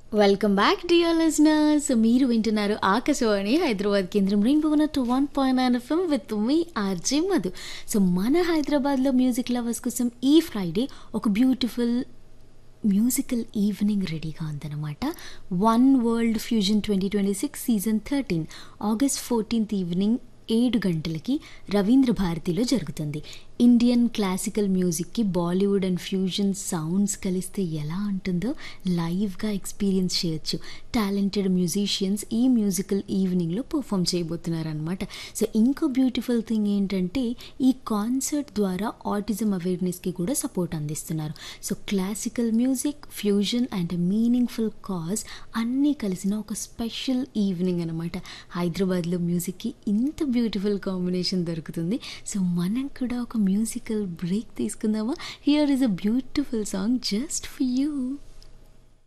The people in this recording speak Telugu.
వెల్కమ్ బ్యాక్ డియర్ లిజనర్స్ మీరు వింటున్నారు ఆకాశవాణి హైదరాబాద్ కేంద్రం rainbow two one point nine FM with me RJ Madhu so మన హైదరాబాద్లో మ్యూజిక్ లవర్స్ కోసం ఈ ఫ్రైడే ఒక బ్యూటిఫుల్ మ్యూజికల్ ఈవినింగ్ రెడీగా ఉందన్నమాట one world fusion twenty twenty six season thirteen August fourteenth evening ఏడు గంటలకి రవీంద్ర భారతిలో జరుగుతుంది ఇండియన్ క్లాసికల్ మ్యూజిక్కి బాలీవుడ్ అండ్ ఫ్యూజన్ సౌండ్స్ కలిస్తే ఎలా ఉంటుందో లైవ్గా ఎక్స్పీరియన్స్ చేయొచ్చు టాలెంటెడ్ మ్యూజిషియన్స్ ఈ మ్యూజికల్ ఈవినింగ్లో పర్ఫామ్ చేయబోతున్నారు అనమాట సో ఇంకో బ్యూటిఫుల్ థింగ్ ఏంటంటే ఈ కాన్సర్ట్ ద్వారా ఆటిజం అవేర్నెస్కి కూడా సపోర్ట్ అందిస్తున్నారు so classical music fusion and meaningful cause అన్నీ కలిసిన ఒక స్పెషల్ ఈవినింగ్ అనమాట హైదరాబాద్లో మ్యూజిక్కి ఇంత బ్యూటిఫుల్ కాంబినేషన్ దొరుకుతుంది సో మనం కూడా ఒక మ్యూజికల్ బ్రేక్ తీసుకుందామా here is a beautiful song just for you